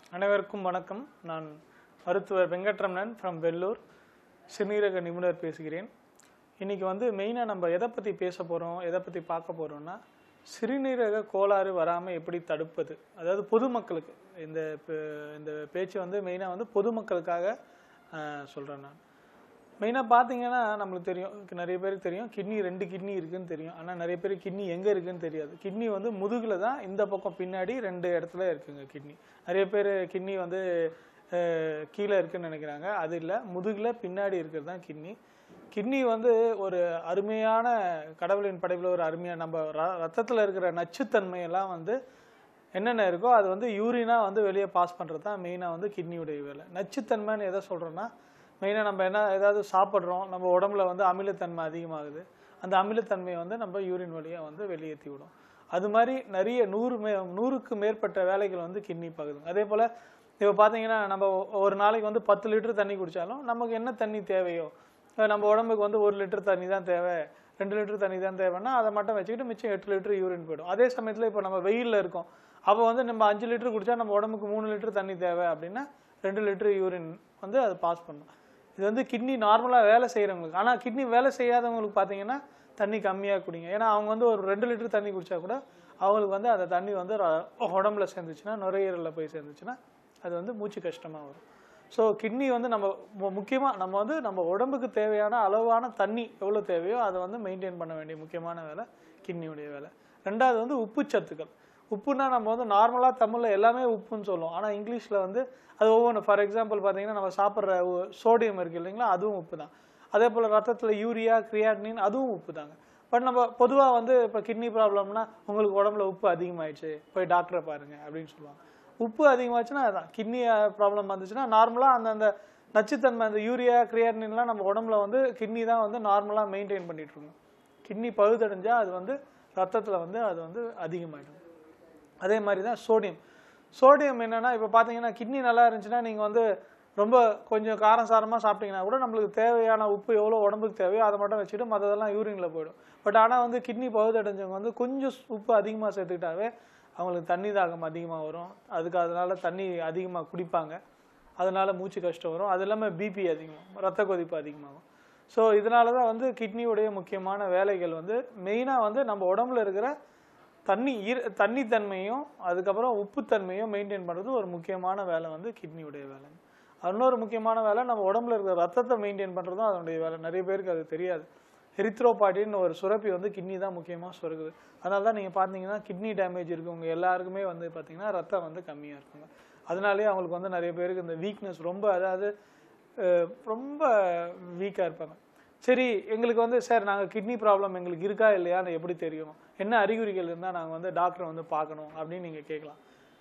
அனைவருக்கும் வணக்கம் நான் மருத்துவர் வெங்கட்ரமணன் ஃப்ரம் வெள்ளூர் சிறுநீரக நிபுணர் பேசுகிறேன் இன்னைக்கு வந்து மெயினாக நம்ம எதை பற்றி பேச போகிறோம் எதை பற்றி பார்க்க போகிறோம்னா சிறுநீரக கோளாறு வராமல் எப்படி தடுப்பது அதாவது பொதுமக்களுக்கு இந்த பே- இந்த பேச்சு வந்து மெயினாக வந்து பொதுமக்களுக்காக சொல்கிறேன் நான் மெயினாக பார்த்தீங்கன்னா நம்மளுக்கு தெரியும் நிறைய பேருக்கு தெரியும் கிட்னி ரெண்டு கிட்னி இருக்குன்னு தெரியும் ஆனால் நிறைய பேர் கிட்னி எங்கே இருக்குன்னு தெரியாது கிட்னி வந்து முதுகில் தான் இந்த பக்கம் பின்னாடி ரெண்டு இடத்துல இருக்குங்க கிட்னி நிறைய பேர் கிட்னி வந்து அஹ், கீழே இருக்குன்னு நினைக்கிறாங்க அது இல்லை முதுகில் பின்னாடி இருக்கிறது தான் கிட்னி கிட்னி வந்து ஒரு அருமையான கடவுளின் படைப்பில் ஒரு அருமையான நம்ம ர- ரத்தத்தில் இருக்கிற நச்சுத்தன்மை எல்லாம் வந்து என்னென்ன இருக்கோ அது வந்து யூரினாக வந்து வெளியே பாஸ் பண்ணுறது தான் மெயினாக வந்து கிட்னியுடைய வேலை நச்சுத்தன்மைன்னு எதை சொல்கிறோன்னா மெயினாக நம்ம என்ன ஏதாவது சாப்பிட்றோம் நம்ம உடம்புல வந்து அமிலத்தன்மை அதிகமாகுது அந்த அமிலத்தன்மையை வந்து நம்ம யூரின் வழியாக வந்து வெளியேற்றி விடும் அது மாதிரி நிறைய நூறு மே நூறுக்கு மேற்பட்ட வேலைகள் வந்து கிட்னி பார்க்குது அதே போல் இப்போ பார்த்தீங்கன்னா நம்ம ஒரு நாளைக்கு வந்து பத்து லிட்டர் தண்ணி குடித்தாலும் நமக்கு என்ன தண்ணி தேவையோ அஹ் நம்ம உடம்புக்கு வந்து ஒரு லிட்டர் தண்ணி தான் தேவை ரெண்டு லிட்டர் தண்ணி தான் தேவைன்னா அதை மட்டும் வச்சுக்கிட்டு மிச்சம் எட்டு லிட்டர் யூரின் போயிடும் அதே சமயத்தில் இப்போ நம்ம வெயிலில் இருக்கோம் அப்போ வந்து நம்ம அஞ்சு லிட்டர் குடிச்சா நம்ம உடம்புக்கு மூணு லிட்டர் தண்ணி தேவை அப்படின்னா ரெண்டு லிட்டர் யூரின் வந்து அது பாஸ் பண்ணும் இது வந்து கிட்னி நார்மலாக வேலை செய்கிறவங்களுக்கு ஆனால் கிட்னி வேலை செய்யாதவங்களுக்கு பார்த்தீங்கன்னா தண்ணி கம்மியாக குடிங்க ஏன்னா அவங்க வந்து ஒரு ரெண்டு லிட்டர் தண்ணி குடிச்சா கூட அவங்களுக்கு வந்து அந்த தண்ணி வந்து ர- உடம்புல சேர்ந்துச்சுன்னா நுரையீரலில் போய் சேர்ந்துச்சுன்னா அது வந்து மூச்சு கஷ்டமாக வரும் ஸோ கிட்னி வந்து நம்ம முக்கியமாக நம்ம வந்து நம்ம உடம்புக்கு தேவையான அளவான தண்ணி எவ்வளோ தேவையோ அதை வந்து மெயின்டைன் பண்ண வேண்டிய முக்கியமான வேலை கிட்னியுடைய வேலை ரெண்டாவது வந்து உப்பு சத்துக்கள் உப்புனா நம்ம வந்து நார்மலாக தமிழில் எல்லாமே உப்புன்னு சொல்லுவோம் ஆனால் இங்கிலீஷில் வந்து அது ஒவ்வொன்று ஃபார் எக்ஸாம்பிள் பார்த்தீங்கன்னா நம்ம சாப்பிட்ற சோடியம் இருக்குது இல்லைங்களா அதுவும் உப்பு தான் அதே போல் ரத்தத்தில் யூரியா கிரியாட்டினின் அதுவும் உப்பு தாங்க பட் நம்ம பொதுவாக வந்து இப்போ கிட்னி ப்ராப்ளம்னா உங்களுக்கு உடம்புல உப்பு அதிகமாயிடுச்சு போய் டாக்டரை பாருங்க அப்படின்னு சொல்லுவாங்க உப்பு அதிகமாச்சுன்னா அதான் கிட்னி ப்ராப்ளம் வந்துச்சுன்னா நார்மலாக அந்த அந்த நச்சுத்தன்மை அந்த யூரியா கிரியாட்டின்லாம் நம்ம உடம்புல வந்து கிட்னி தான் வந்து நார்மலாக மெயின்டைன் பண்ணிட்டு இருக்கோம் கிட்னி பழுதடைஞ்சா அது வந்து ரத்தத்தில் வந்து அது வந்து அதிகமாயிடும் அதே மாதிரி தான் சோடியம் சோடியம் என்னன்னா இப்போ பார்த்தீங்கன்னா கிட்னி நல்லா இருந்துச்சுன்னா நீங்கள் வந்து ரொம்ப கொஞ்சம் காரம் சாரமாக சாப்பிட்டீங்கன்னா கூட நம்மளுக்கு தேவையான உப்பு எவ்வளோ உடம்புக்கு தேவையோ அதை மட்டும் வச்சுட்டு மற்றதெல்லாம் யூரினில் போயிடும் பட் ஆனால் வந்து கிட்னி பகுதடைஞ்சவங்க வந்து கொஞ்சம் உப்பு அதிகமாக சேர்த்துக்கிட்டாவே அவங்களுக்கு தண்ணி தாகம் அதிகமாக வரும் அதுக்கு அதனால தண்ணி அதிகமாக குடிப்பாங்க அதனால மூச்சு கஷ்டம் வரும் அது இல்லாமல் பிபி அதிகமாகும் ரத்த கொதிப்பு அதிகமாகும் ஸோ இதனால தான் வந்து கிட்னியுடைய முக்கியமான வேலைகள் வந்து மெயினாக வந்து நம்ம உடம்புல இருக்கிற தண்ணி ஈர தண்ணித்தன்மையும் அதுக்கப்புறம் உப்புத்தன்மையும் மெயின்டைன் பண்ணுறது ஒரு முக்கியமான வேலை வந்து கிட்னியுடைய வேலை இன்னொரு முக்கியமான வேலை நம்ம உடம்புல இருக்கிற ரத்தத்தை மெயின்டைன் பண்ணுறதும் அதனுடைய வேலை நிறைய பேருக்கு அது தெரியாது எரித்ரோபாட்டின்னு ஒரு சுரப்பி வந்து கிட்னி தான் முக்கியமாக சுரக்குது அதனால தான் நீங்கள் பார்த்தீங்கன்னா கிட்னி டேமேஜ் இருக்கவங்க எல்லாருக்குமே வந்து பார்த்தீங்கன்னா ரத்தம் வந்து கம்மியாக இருக்குங்க அதனாலேயே அவங்களுக்கு வந்து நிறைய பேருக்கு இந்த வீக்னஸ் ரொம்ப அதாவது அஹ், ரொம்ப வீக்காக இருப்பாங்க சரி எங்களுக்கு வந்து சார் நாங்கள் கிட்னி ப்ராப்ளம் எங்களுக்கு இருக்கா இல்லையான்னு எப்படி தெரியும் என்ன அறிகுறிகள் இருந்தால் நாங்கள் வந்து டாக்டரை வந்து பார்க்கணும் அப்படின்னு நீங்கள் கேட்கலாம்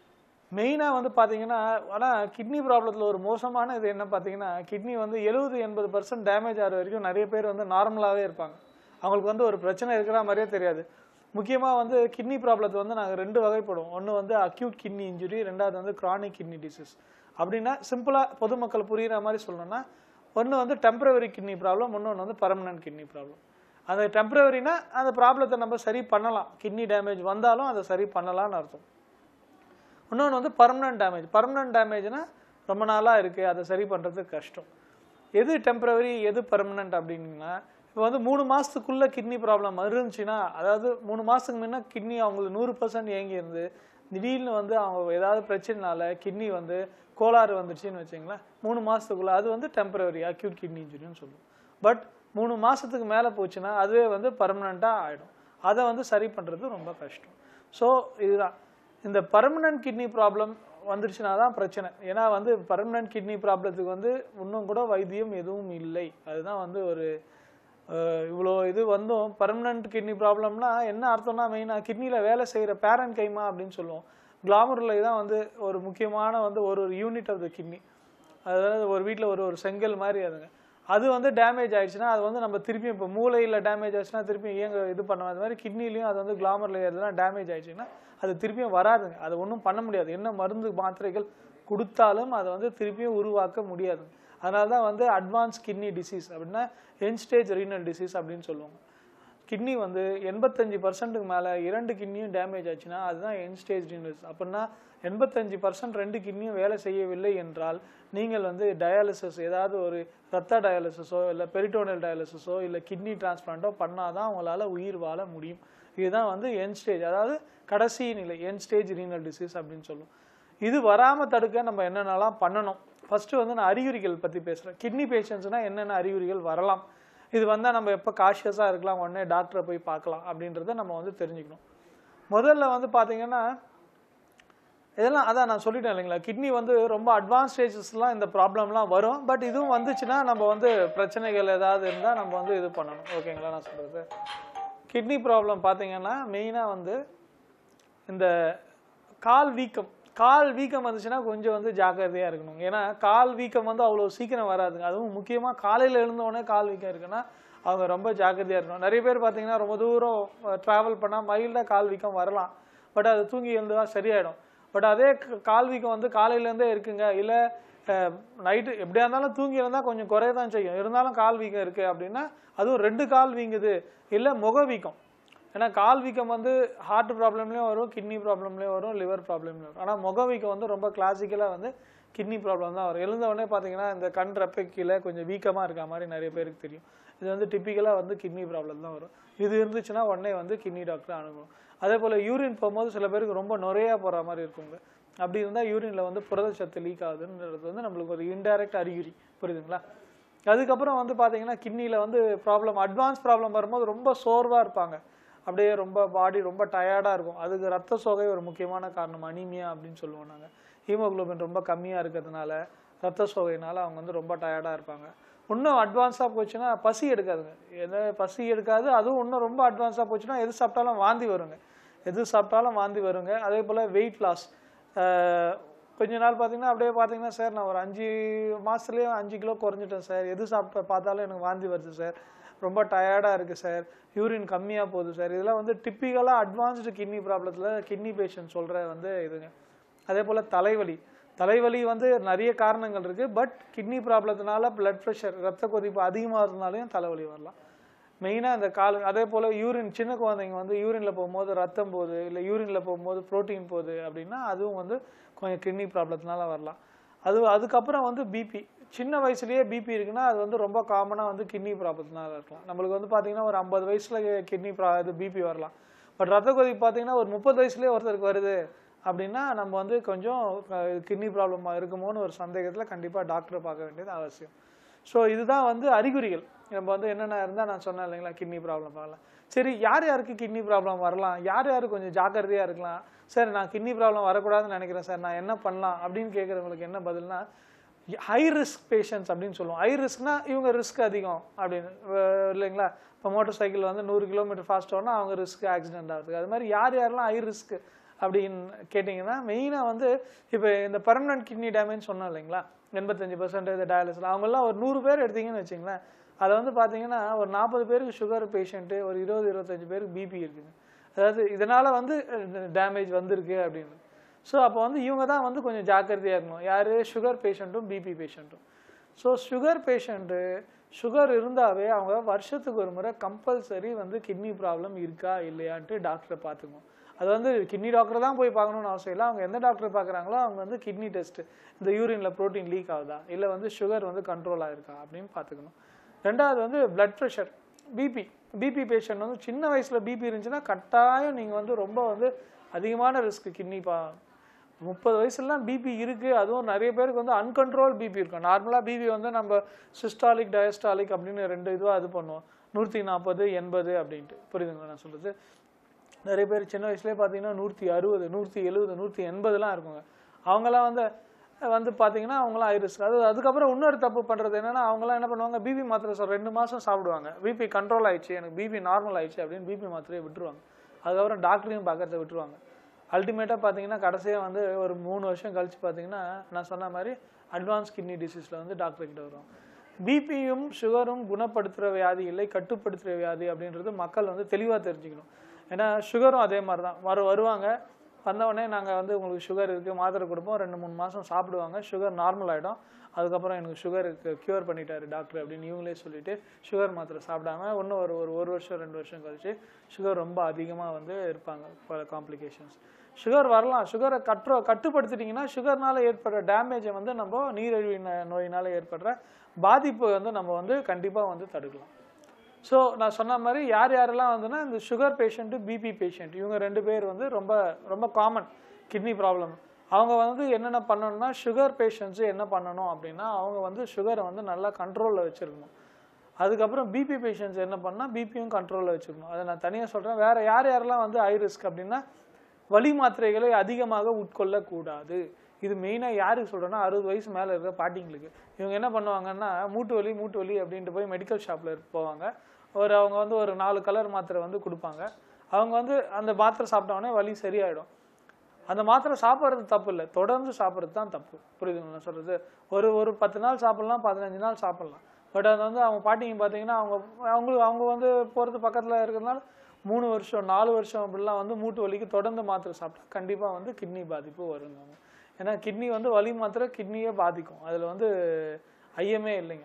மெயினாக வந்து பார்த்தீங்கன்னா ஆனால் கிட்னி ப்ராப்ளத்தில் ஒரு மோசமான இது என்ன பார்த்தீங்கன்னா கிட்னி வந்து எழுபது எண்பது பர்சன்ட் டேமேஜ் ஆகிற வரைக்கும் நிறைய பேர் வந்து நார்மலாகவே இருப்பாங்க அவங்களுக்கு வந்து ஒரு பிரச்சனை இருக்கிற மாதிரியே தெரியாது முக்கியமாக வந்து கிட்னி ப்ராப்ளத்தை வந்து நாங்கள் ரெண்டு வகைப்படுவோம் ஒன்று வந்து அக்யூட் கிட்னி இன்ஜுரி ரெண்டாவது வந்து chronic கிட்னி டிசீஸ் அப்படின்னா சிம்பிளாக பொதுமக்கள் புரியுற மாதிரி சொல்லணும்னா ஒன்று வந்து டெம்பரவரி கிட்னி ப்ராப்ளம் இன்னொன்று வந்து பர்மனன்ட் கிட்னி ப்ராப்ளம் அந்த டெம்பரவரினா அந்த ப்ராப்ளத்தை நம்ம சரி பண்ணலாம் கிட்னி டேமேஜ் வந்தாலும் அதை சரி பண்ணலாம்னு அர்த்தம் இன்னொன்று வந்து பர்மனன்ட் டேமேஜ் பர்மனன்ட் டேமேஜ்னா ரொம்ப நாளாக இருக்குது அதை சரி பண்ணுறது கஷ்டம் எது டெம்பரவரி எது பர்மனன்ட் அப்படின்னா இப்போ வந்து மூணு மாதத்துக்குள்ளே கிட்னி ப்ராப்ளம் இருந்துச்சுன்னா அதாவது மூணு மாதத்துக்கு முன்ன கிட்னி அவங்களுக்கு நூறு பர்சன்ட் இயங்கி இருந்து திடீர்னு வந்து அவங்க ஏதாவது பிரச்சனைனால கிட்னி வந்து கோளாறு வந்துருச்சுன்னு வச்சுங்களேன் மூணு மாதத்துக்குள்ளே அது வந்து டெம்பரவரி அக்யூட் கிட்னி இன்ஜுரின்னு சொல்லுவோம் பட் மூணு மாதத்துக்கு மேலே போச்சுன்னா அதுவே வந்து பர்மனண்ட்டாக ஆகிடும் அதை வந்து சரி பண்ணுறது ரொம்ப கஷ்டம் ஸோ இதுதான் இந்த பர்மனன்ட் கிட்னி ப்ராப்ளம் வந்துருச்சுன்னா தான் பிரச்சனை ஏன்னா வந்து பர்மனன்ட் கிட்னி ப்ராப்ளத்துக்கு வந்து இன்னும் கூட வைத்தியம் எதுவும் இல்லை அதுதான் வந்து ஒரு அஹ், இவ்வளோ இது வந்தும் பர்மனன்ட் கிட்னி ப்ராப்ளம்னா என்ன அர்த்தம்னா மெயினாக கிட்னியில் வேலை செய்கிற பேரன் கைமா அப்படின்னு சொல்லுவோம் கிளாமரில் தான் வந்து ஒரு முக்கியமான வந்து ஒரு ஒரு யூனிட் ஆஃப் த கிட்னி அதாவது ஒரு வீட்டில் ஒரு ஒரு செங்கல் மாதிரி அதுங்க அது வந்து டேமேஜ் ஆயிடுச்சுன்னா அது வந்து நம்ம திருப்பியும் இப்போ மூளையில் டேமேஜ் ஆச்சுன்னா திருப்பியும் இயங்க இது பண்ணுவோம் அது மாதிரி கிட்னிலையும் அது வந்து கிளாமர் லேயர்லாம் டேமேஜ் ஆயிடுச்சுன்னா அது திருப்பியும் வராதுங்க அது ஒன்றும் பண்ண முடியாது என்ன மருந்து மாத்திரைகள் கொடுத்தாலும் அதை வந்து திருப்பியும் உருவாக்க முடியாது அதனால தான் வந்து அட்வான்ஸ் கிட்னி டிசீஸ் அப்படின்னா என் ஸ்டேஜ் ரீனல் டிசீஸ் அப்படின்னு சொல்லுவாங்க கிட்னி வந்து எண்பத்தஞ்சு பர்சன்ட்டுக்கு மேலே இரண்டு கிட்னியும் டேமேஜ் ஆச்சுன்னா அதுதான் என் ஸ்டேஜ் ரீனல்ஸ் அப்படின்னா எண்பத்தஞ்சு பர்சன்ட் ரெண்டு கிட்னியும் வேலை செய்யவில்லை என்றால் நீங்கள் வந்து டயாலிசிஸ் ஏதாவது ஒரு ரத்த டயாலிசிஸோ இல்லை பெரிட்டோனல் டயாலிசிஸோ இல்லை கிட்னி டிரான்ஸ்பிளான்ட்டோ பண்ணாதான் உங்களால் உயிர் வாழ முடியும் இதுதான் வந்து என் ஸ்டேஜ் அதாவது கடைசி நிலை என் ஸ்டேஜ் ரீனல் டிசீஸ் அப்படின்னு சொல்லுவோம் இது வராமல் தடுக்க நம்ம என்னென்னலாம் பண்ணணும் ஃபஸ்ட்டு வந்து நான் அறிகுறிகள் பற்றி பேசுகிறேன் கிட்னி பேஷண்ட்ஸ்னால் என்னென்ன அறிகுறிகள் வரலாம் இது வந்தால் நம்ம எப்போ காஷியஸாக இருக்கலாம் உடனே டாக்டரை போய் பார்க்கலாம் அப்படின்றத நம்ம வந்து தெரிஞ்சுக்கணும் முதல்ல வந்து பார்த்தீங்கன்னா இதெல்லாம் அதான் நான் சொல்லிட்டேன் இல்லைங்களா கிட்னி வந்து ரொம்ப அட்வான்ஸ் ஸ்டேஜஸ்லாம் இந்த ப்ராப்ளம்லாம் வரும் பட் இதுவும் வந்துச்சுன்னா நம்ம வந்து பிரச்சனைகள் ஏதாவது இருந்தால் நம்ம வந்து இது பண்ணணும் ஓகேங்களா நான் சொல்கிறது கிட்னி ப்ராப்ளம் பார்த்தீங்கன்னா மெயினாக வந்து இந்த கால் வீக்கம் கால் வீக்கம் வந்துச்சுன்னா கொஞ்சம் வந்து ஜாக்கிரதையாக இருக்கணும் ஏன்னா கால் வீக்கம் வந்து அவ்வளோ சீக்கிரம் வராதுங்க அதுவும் முக்கியமாக காலையில் எழுந்த உடனே கால் வீக்கம் இருக்குன்னா அவங்க ரொம்ப ஜாக்கிரதையாக இருக்கணும் நிறைய பேர் பார்த்தீங்கன்னா ரொம்ப தூரம் ட்ராவல் பண்ணால் மைல்டாக கால் வீக்கம் வரலாம் பட் அது தூங்கி எழுந்தா சரியாயிடும் பட் அதே க- கால் வீக்கம் வந்து காலையிலேருந்தே இருக்குங்க இல்லை நைட்டு எப்படியா இருந்தாலும் தூங்கி இருந்தால் கொஞ்சம் குறைய தான் செய்யும் இருந்தாலும் கால் வீக்கம் இருக்குது அப்படின்னா அதுவும் ரெண்டு கால் வீங்குது இல்லை முக வீக்கம் ஏன்னா கால் வீக்கம் வந்து ஹார்ட் ப்ராப்ளம்லேயும் வரும் கிட்னி ப்ராப்ளம்லேயும் வரும் லிவர் ப்ராப்ளம்லேயும் வரும் ஆனால் முக வீக்கம் வந்து ரொம்ப கிளாசிக்கலாக வந்து கிட்னி ப்ராப்ளம் தான் வரும் எழுந்த உடனே பார்த்தீங்கன்னா இந்த கண் ரெப்பை கீழே கொஞ்சம் வீக்கமாக இருக்க மாதிரி நிறைய பேருக்கு தெரியும் இது வந்து டிப்பிக்கலாக வந்து கிட்னி ப்ராப்ளம் தான் வரும் இது இருந்துச்சுன்னா உடனே வந்து கிட்னி டாக்டர் அணுகணும் அதே போல் யூரின் போகும்போது சில பேருக்கு ரொம்ப நுரையா போகிற மாதிரி இருக்குங்க அப்படி இருந்தால் யூரினில் வந்து புரதச்சத்து லீக் ஆகுதுன்றது வந்து நம்மளுக்கு ஒரு இன்டைரக்ட் அறிகுறி புரியுதுங்களா அதுக்கப்புறம் வந்து பார்த்தீங்கன்னா கிட்னியில் வந்து ப்ராப்ளம் அட்வான்ஸ் ப்ராப்ளம் வரும்போது ரொம்ப சோர்வாக இருப்பாங்க அப்படியே ரொம்ப பாடி ரொம்ப டயர்டாக இருக்கும் அதுக்கு ரத்த சோகை ஒரு முக்கியமான காரணம் அனீமியா அப்படின்னு சொல்லுவோம் நாங்கள் ஹீமோகுளோபின் ரொம்ப கம்மியாக இருக்கிறதுனால ரத்த சோகையினால அவங்க வந்து ரொம்ப டயர்டாக இருப்பாங்க இன்னும் அட்வான்ஸாக போச்சுன்னா பசி எடுக்காதுங்க எந்த பசி எடுக்காது அதுவும் இன்னும் ரொம்ப அட்வான்ஸாக போச்சுன்னா எது சாப்பிட்டாலும் வாந்தி வருங்க எது சாப்பிட்டாலும் வாந்தி வருங்க அதே போல் வெயிட் லாஸ் கொஞ்ச நாள் பார்த்தீங்கன்னா அப்படியே பார்த்தீங்கன்னா சார் நான் ஒரு அஞ்சு மாதத்துலேயே அஞ்சு கிலோ குறைஞ்சிட்டேன் சார் எது சாப்பிட்ட பார்த்தாலும் எனக்கு வாந்தி வருது சார் ரொம்ப டயர்டாக இருக்குது சார் யூரின் கம்மியாக போகுது சார் இதெல்லாம் வந்து டிப்பிக்கலாக அட்வான்ஸ்டு கிட்னி ப்ராப்ளத்தில் கிட்னி பேஷண்ட் சொல்கிற வந்து இதுங்க அதே போல் தலைவலி தலைவலி வந்து நிறைய காரணங்கள் இருக்குது பட் கிட்னி ப்ராப்ளத்தினால பிளட் ப்ரெஷர் ரத்த கொதிப்பு அதிகமாக இருந்தாலையும் தலைவலி வரலாம் மெயினாக இந்த கால் அதே போல் யூரின் சின்ன குழந்தைங்க வந்து யூரினில் போகும்போது ரத்தம் போகுது இல்லை யூரினில் போகும்போது புரோட்டீன் போகுது அப்படின்னா அதுவும் வந்து கொஞ்சம் கிட்னி ப்ராப்ளத்தினால வரலாம் அது அதுக்கப்புறம் வந்து பிபி சின்ன வயசுலயே பிபி இருக்குன்னா அது வந்து ரொம்ப காமனாக வந்து கிட்னி ப்ராப்ளத்தினால இருக்கலாம் நம்மளுக்கு வந்து பார்த்தீங்கன்னா ஒரு ஐம்பது வயசில் கிட்னி ப்ரா இது பிபி வரலாம் பட் ரத்த கொதிப்பு பார்த்தீங்கன்னா ஒரு முப்பது வயசுலேயே ஒருத்தருக்கு வருது அப்படின்னா நம்ம வந்து கொஞ்சம் கிட்னி ப்ராப்ளம் இருக்குமோன்னு ஒரு சந்தேகத்தில் கண்டிப்பாக டாக்டரை பார்க்க வேண்டியது அவசியம் ஸோ இதுதான் வந்து அறிகுறிகள் நம்ம வந்து என்னென்ன இருந்தால் நான் சொன்னேன் இல்லைங்களா கிட்னி ப்ராப்ளம் பார்க்கலாம் சரி யார் யாருக்கு கிட்னி ப்ராப்ளம் வரலாம் யார் யார் கொஞ்சம் ஜாக்கிரதையாக இருக்கலாம் சார் நான் கிட்னி ப்ராப்ளம் வரக்கூடாதுன்னு நினைக்கிறேன் சார் நான் என்ன பண்ணலாம் அப்படின்னு கேட்குறவங்களுக்கு என்ன பதில்னா ஹை ரிஸ்க் பேஷண்ட்ஸ் அப்படின்னு சொல்லுவோம் ஹை ரிஸ்க்னா இவங்க ரிஸ்க் அதிகம் அப்படின்னு அஹ் இல்லைங்களா இப்போ மோட்டார் சைக்கிள் வந்து நூறு கிலோமீட்டர் ஃபாஸ்ட் ஓடனா அவங்க ரிஸ்க் ஆக்சிடென்ட் ஆகுது அது மாதிரி யார் யாரெல்லாம் ஹை ரிஸ்க் அப்படின்னு கேட்டிங்கன்னா மெயினாக வந்து இப்போ இந்த பர்மனன்ட் கிட்னி டேமேஜ் சொன்னோம் இல்லைங்களா எண்பத்தஞ்சு பர்சன்ட் இந்த டயாலிசிஸ் அவங்கெல்லாம் ஒரு நூறு பேர் எடுத்தீங்கன்னு வச்சிங்களேன் அதை வந்து பார்த்தீங்கன்னா ஒரு நாற்பது பேருக்கு சுகர் பேஷண்ட்டு ஒரு இருபது இருபத்தஞ்சு பேருக்கு பிபி இருக்குங்க அதாவது இதனால் வந்து டேமேஜ் வந்திருக்கு அப்படின்னு ஸோ அப்போ வந்து இவங்க தான் வந்து கொஞ்சம் ஜாக்கிரதையாக இருக்கணும் யார் சுகர் பேஷண்ட்டும் பிபி பேஷண்ட்டும் ஸோ சுகர் பேஷண்ட்டு சுகர் இருந்தாவே அவங்க வருஷத்துக்கு ஒரு முறை கம்பல்சரி வந்து கிட்னி ப்ராப்ளம் இருக்கா இல்லையான்ட்டு டாக்டரை பார்த்துக்கணும் அது வந்து கிட்னி டாக்டர் தான் போய் பார்க்கணும்னு அவசியம் இல்லை அவங்க எந்த டாக்டர் பார்க்குறாங்களோ அவங்க வந்து கிட்னி டெஸ்ட் இந்த யூரின்ல புரோட்டீன் லீக் ஆகுதா இல்லை வந்து சுகர் வந்து கண்ட்ரோல் ஆயிருக்கா அப்படின்னு பார்த்துக்கணும் ரெண்டாவது வந்து blood pressure BP BP patient வந்து சின்ன வயசில் பிபி இருந்துச்சுன்னா கட்டாயம் நீங்கள் வந்து ரொம்ப வந்து அதிகமான ரிஸ்க் கிட்னி பா முப்பது வயசுலாம் பிபி இருக்குது அதுவும் நிறைய பேருக்கு வந்து அன்கண்ட்ரோல் பிபி இருக்கும் நார்மலாக பிபி வந்து நம்ம சிஸ்டாலிக் டயஸ்டாலிக் அப்படின்னு ரெண்டு இதுவாக இது பண்ணுவோம் நூற்றி நாற்பது எண்பது அப்படின்ட்டு புரியுதுங்களா நான் சொல்கிறது நிறைய பேர் சின்ன வயசுலேயே பார்த்தீங்கன்னா நூற்றி அறுபது நூற்றி எழுபது நூற்றி எண்பதுலாம் இருக்குங்க அவங்களாம் வந்து வந்து பார்த்தீங்கன்னா அவங்களாம் ஐரிஸ் அது அதுக்கப்புறம் இன்னொரு தப்பு பண்ணுறது என்னன்னா அவங்களாம் என்ன பண்ணுவாங்க பிபி மாத்திரை சார் ரெண்டு மாதம் சாப்பிடுவாங்க பிபி கண்ட்ரோல் ஆயிடுச்சு எனக்கு பிபி நார்மல் ஆயிடுச்சு அப்படின்னு பிபி மாத்திரையை விட்டுருவாங்க அதுக்கப்புறம் டாக்டரையும் பார்க்கறத விட்டுருவாங்க அல்டிமேட்டாக பார்த்தீங்கன்னா கடைசியாக வந்து ஒரு மூணு வருஷம் கழிச்சு பார்த்தீங்கன்னா நான் சொன்ன மாதிரி அட்வான்ஸ் கிட்னி டிசீஸில் வந்து டாக்டர் கிட்ட வருவாங்க பிபியும் சுகரும் குணப்படுத்துகிற வியாதி இல்லை கட்டுப்படுத்துகிற வியாதி அப்படின்றது மக்கள் வந்து தெளிவாக தெரிஞ்சுக்கணும் ஏன்னா சுகரும் அதே மாதிரி தான் வரு வருவாங்க வந்தவுடனே நாங்கள் வந்து உங்களுக்கு சுகர் இருக்குது மாத்திரை கொடுப்போம் ரெண்டு மூணு மாதம் சாப்பிடுவாங்க சுகர் நார்மல் ஆகிடும் அதுக்கப்புறம் எனக்கு சுகருக்கு க்யூர் பண்ணிட்டாரு டாக்டர் அப்படின்னு இவங்களே சொல்லிட்டு சுகர் மாத்திரை சாப்பிடாம இன்னும் ஒரு ஒரு ஒரு வருஷம் ரெண்டு வருஷம் கழிச்சு சுகர் ரொம்ப அதிகமாக வந்து இருப்பாங்க பல காம்ப்ளிகேஷன்ஸ் சுகர் வரலாம் சுகரை கட்ரோ கட்டுப்படுத்திட்டிங்கன்னா சுகர்னால ஏற்படுற டேமேஜை வந்து நம்ம நீரிழிவு ந- நோயினால ஏற்படுற பாதிப்பு வந்து நம்ம வந்து கண்டிப்பாக வந்து தடுக்கலாம் ஸோ நான் சொன்ன மாதிரி யார் யாரெல்லாம் வந்துன்னா இந்த சுகர் பேஷண்ட்டு பிபி பேஷண்ட் இவங்க ரெண்டு பேர் வந்து ரொம்ப ரொம்ப காமன் கிட்னி ப்ராப்ளம் அவங்க வந்து என்னென்ன பண்ணணும்னா சுகர் பேஷண்ட்ஸு என்ன பண்ணணும் அப்படின்னா அவங்க வந்து சுகரை வந்து நல்லா கண்ட்ரோலில் வச்சுருக்கணும் அதுக்கப்புறம் பிபி பேஷண்ட்ஸ் என்ன பண்ணால் பிபியும் கண்ட்ரோலில் வச்சுக்கணும் அதை நான் தனியாக சொல்கிறேன் வேறு யார் யாரெல்லாம் வந்து ஹை ரிஸ்க் அப்படின்னா வலி மாத்திரைகளை அதிகமாக உட்கொள்ளக்கூடாது இது மெயினாக யாருக்கு சொல்கிறேன்னா அறுபது வயசு மேலே இருக்கிற பாட்டிங்களுக்கு இவங்க என்ன பண்ணுவாங்கன்னா மூட்டு வலி மூட்டு வலி அப்படின்ட்டு போய் மெடிக்கல் ஷாப்பில் போவாங்க ஒரு அவங்க வந்து ஒரு நாலு கலர் மாத்திரை வந்து கொடுப்பாங்க அவங்க வந்து அந்த மாத்திரை சாப்பிட்ட உடனே வலி சரியாயிடும் அந்த மாத்திரை சாப்பிட்றது தப்பு இல்லை தொடர்ந்து சாப்பிட்றது தான் தப்பு புரியுதுங்களா நான் சொல்கிறது ஒரு ஒரு பத்து நாள் சாப்பிட்லாம் பதினஞ்சு நாள் சாப்பிட்லாம் பட் அது வந்து அவங்க பாட்டிங்க பார்த்தீங்கன்னா அவங்க அவங்களுக்கு அவங்க வந்து போகிறது பக்கத்தில் இருக்கிறதுனால மூணு வருஷம் நாலு வருஷம் அப்படிலாம் வந்து மூட்டு வலிக்கு தொடர்ந்து மாத்திரை சாப்பிட்டா கண்டிப்பாக வந்து கிட்னி பாதிப்பு வருங்க அவங்க ஏன்னா கிட்னி வந்து வலி மாத்திரை கிட்னியே பாதிக்கும் அதில் வந்து ஐயமே இல்லைங்க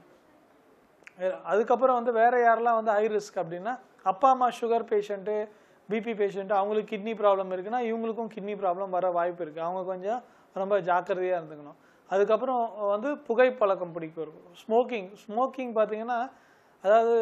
வேற- அதுக்கப்புறம் வந்து வேற யாரெல்லாம் வந்து ஹை ரிஸ்க் அப்படின்னா அப்பா அம்மா சுகர் பேஷண்ட்டு பிபி பேஷண்ட்டு அவங்களுக்கு கிட்னி ப்ராப்ளம் இருக்குன்னா இவங்களுக்கும் கிட்னி ப்ராப்ளம் வர வாய்ப்பு இருக்குது அவங்க கொஞ்சம் ரொம்ப ஜாக்கிரதையாக இருந்துக்கணும் அதுக்கப்புறம் வந்து புகைப்பழக்கம் பிடிக்கும் ஸ்மோக்கிங் ஸ்மோக்கிங் பார்த்தீங்கன்னா அதாவது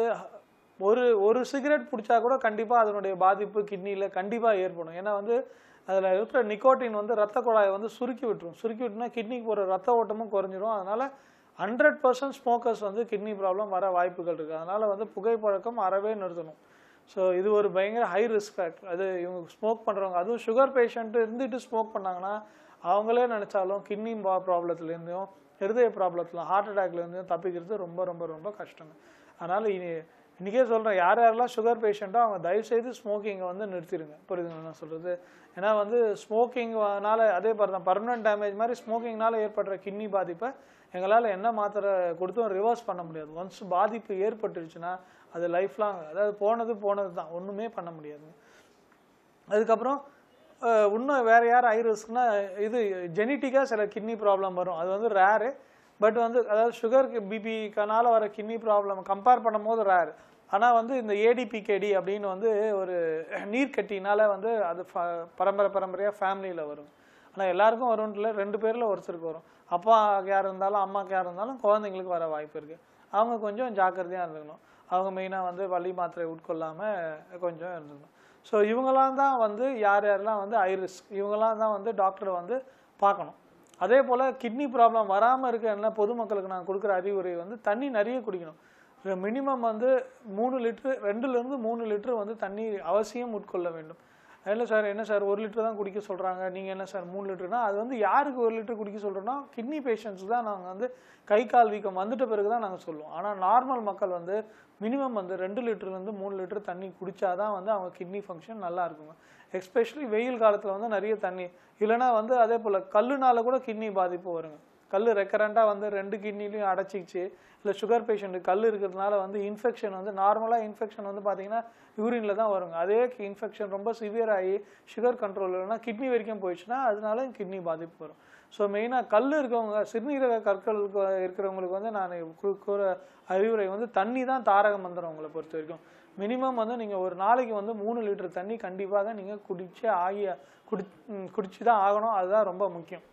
ஒரு ஒரு சிகரெட் பிடிச்சா கூட கண்டிப்பாக அதனுடைய பாதிப்பு கிட்னியில் கண்டிப்பாக ஏற்படும் ஏன்னா வந்து அதில் இருக்கிற நிக்கோட்டின் வந்து ரத்த குழாயை வந்து சுருக்கி விட்டுரும் சுருக்கி விட்டுனா கிட்னிக்கு போகிற ரத்த ஓட்டமும் குறைஞ்சிரும் அதனால் ஹண்ட்ரட் பர்சன்ட் ஸ்மோக்கர்ஸ் வந்து கிட்னி ப்ராப்ளம் வர வாய்ப்புகள் இருக்குது அதனால் வந்து புகைப்பழக்கம் அறவே நிறுத்தணும் ஸோ இது ஒரு பயங்கர ஹை ரிஸ்க் ஃபேக்டர் அது இவங்க ஸ்மோக் பண்ணுறவங்க அதுவும் சுகர் பேஷண்ட் இருந்துட்டு ஸ்மோக் பண்ணாங்கன்னா அவங்களே நினச்சாலும் கிட்னி ப்ராப்ளத்துலேருந்தும் இருதய ப்ராப்ளத்தில் ஹார்ட் அட்டாக்லேருந்தும் தப்பிக்கிறது ரொம்ப ரொம்ப ரொம்ப கஷ்டங்க அதனால் இனி இன்றைக்கே சொல்கிறேன் யார் யாரெல்லாம் சுகர் பேஷண்ட்டோ அவங்க தயவுசெய்து ஸ்மோக்கிங்கை வந்து நிறுத்திடுங்க புரியுதுங்களா நான் சொல்கிறது ஏன்னா வந்து ஸ்மோக்கிங்னால அதே மாதிரி தான் பர்மனன்ட் டேமேஜ் மாதிரி ஸ்மோக்கிங்னால ஏற்படுற கிட்னி பாதிப்பை எங்களால் என்ன மாத்திரை கொடுத்தும் ரிவர்ஸ் பண்ண முடியாது ஒன்ஸ் பாதிப்பு ஏற்பட்டுருச்சுன்னா அது லைஃப் லாங் அதாவது போனது போனது தான் ஒன்றுமே பண்ண முடியாதுங்க அதுக்கப்புறம் அஹ், இன்னும் வேறு யார் ஹை ரிஸ்க்னா இது ஜெனட்டிக்காக சில கிட்னி ப்ராப்ளம் வரும் அது வந்து ரேரு பட் வந்து அதாவது சுகர் பிபிக்கனால வர கிட்னி ப்ராப்ளம் கம்பேர் பண்ணும்போது ரேர் ஆனால் வந்து இந்த ஏடிபிகேடி அப்படின்னு வந்து ஒரு நீர்க்கட்டினால வந்து அது ஃப- பரம்பரை பரம்பரையாக ஃபேமிலியில் வரும் ஆனால் எல்லாருக்கும் வரும்னு இல்லை ரெண்டு பேரில் ஒருத்தருக்கு வரும் அப்பா யார் இருந்தாலும் அம்மாக்கு யார் இருந்தாலும் குழந்தைங்களுக்கு வர வாய்ப்பு இருக்குது அவங்க கொஞ்சம் ஜாக்கிரதையாக இருந்துக்கணும் அவங்க மெயினாக வந்து வலி மாத்திரை உட்கொள்ளாமல் கொஞ்சம் இருந்துக்கணும் ஸோ இவங்களாம் தான் வந்து யார் யாரெல்லாம் வந்து ஹை ரிஸ்க் இவங்களாம் தான் வந்து டாக்டரை வந்து பார்க்கணும் அதே போல் கிட்னி ப்ராப்ளம் வராமல் இருக்க என்ன பொதுமக்களுக்கு நான் கொடுக்குற அறிவுரை வந்து தண்ணி நிறைய குடிக்கணும் மினிமம் வந்து மூணு லிட்ரு ரெண்டுலேருந்து மூணு லிட்டர் வந்து தண்ணி அவசியம் உட்கொள்ள வேண்டும் இல்லை சார் என்ன சார் ஒரு லிட்டர் தான் குடிக்க சொல்கிறாங்க நீங்கள் என்ன சார் மூணு லிட்டர்னா அது வந்து யாருக்கு ஒரு லிட்டர் குடிக்க சொல்கிறோன்னா கிட்னி பேஷண்ட்ஸ் தான் நாங்கள் வந்து கை கால் வீக்கம் வந்துட்ட பிறகு தான் நாங்கள் சொல்லுவோம் ஆனால் நார்மல் மக்கள் வந்து மினிமம் வந்து ரெண்டு லிட்டர்லேருந்து மூணு லிட்டர் தண்ணி குடிச்சாதான் வந்து அவங்க கிட்னி ஃபங்க்ஷன் நல்லா இருக்குங்க எஸ்பெஷலி வெயில் காலத்தில் வந்து நிறைய தண்ணி இல்லைன்னா வந்து அதே போல் கல்லுனால கூட கிட்னி பாதிப்பு வருங்க கல் ரெக்கரண்ட்டாக வந்து ரெண்டு கிட்னிலையும் அடைச்சிக்கிச்சு இல்லை சுகர் பேஷண்ட்டு கல் இருக்கிறதுனால வந்து இன்ஃபெக்ஷன் வந்து நார்மலாக இன்ஃபெக்ஷன் வந்து பார்த்தீங்கன்னா யூரினில் தான் வருங்க அதே இன்ஃபெக்ஷன் ரொம்ப சிவியர் ஆகி சுகர் கண்ட்ரோல் இல்லைன்னா கிட்னி வரைக்கும் போயிடுச்சுன்னா அதனால கிட்னி பாதிப்பு வரும் ஸோ மெயினாக கல் இருக்கவங்க சிறுநீரக கற்கள் இருக்கிறவங்களுக்கு வந்து நான் கு- கூற அறிவுரை வந்து தண்ணி தான் தாரக மந்திரம் உங்களை பொறுத்த வரைக்கும் மினிமம் வந்து நீங்கள் ஒரு நாளைக்கு வந்து மூணு லிட்டர் தண்ணி கண்டிப்பாக நீங்கள் குடிச்சே ஆகிய குடி ம், குடிச்சு தான் ஆகணும் அதுதான் ரொம்ப முக்கியம்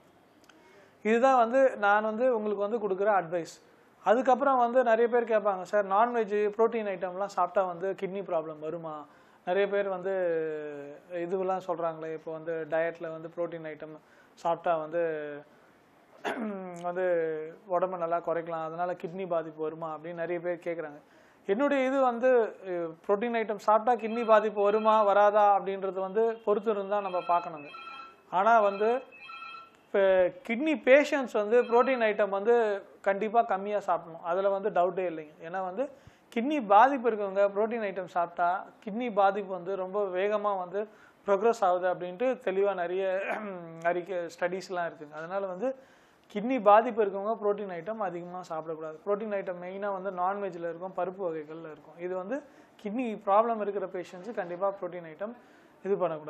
இதுதான் வந்து நான் வந்து உங்களுக்கு வந்து கொடுக்குற அட்வைஸ் அதுக்கப்புறம் வந்து நிறைய பேர் கேட்பாங்க சார் நான்வெஜ் ப்ரோட்டீன் ஐட்டம்லாம் சாப்பிட்டா வந்து கிட்னி ப்ராப்ளம் வருமா நிறைய பேர் வந்து இதுவெல்லாம் சொல்கிறாங்களே இப்போ வந்து டயட்டில் வந்து ப்ரோட்டீன் ஐட்டம் சாப்பிட்டா வந்து வந்து உடம்பு நல்லா குறைக்கலாம் அதனால கிட்னி பாதிப்பு வருமா அப்படின்னு நிறைய பேர் கேட்குறாங்க என்னுடைய இது வந்து ப்ரோட்டீன் ஐட்டம் சாப்பிட்டா கிட்னி பாதிப்பு வருமா வராதா அப்படின்றது வந்து பொறுத்து இருந்தால் நம்ம பார்க்கணுங்க ஆனால் வந்து இப்போ கிட்னி பேஷண்ட்ஸ் வந்து ப்ரோட்டீன் ஐட்டம் வந்து கண்டிப்பாக கம்மியாக சாப்பிடணும் அதில் வந்து டவுட்டே இல்லைங்க ஏன்னா வந்து கிட்னி பாதிப்பு இருக்கவங்க ப்ரோட்டீன் ஐட்டம் சாப்பிட்டா கிட்னி பாதிப்பு வந்து ரொம்ப வேகமாக வந்து ப்ரோக்ரஸ் ஆகுது அப்படின்ட்டு தெளிவாக நிறைய அறிக்கை ஸ்டடீஸ்லாம் இருக்குங்க அதனால் வந்து கிட்னி பாதிப்பு இருக்கவங்க ப்ரோட்டீன் ஐட்டம் அதிகமாக சாப்பிடக்கூடாது ப்ரோட்டீன் ஐட்டம் மெயினாக வந்து நான்வெஜ்ஜில் இருக்கும் பருப்பு வகைகளில் இருக்கும் இது வந்து கிட்னி ப்ராப்ளம் இருக்கிற பேஷண்ட்ஸு கண்டிப்பாக ப்ரோட்டீன் ஐட்டம் இது பண்ணக்கூடாது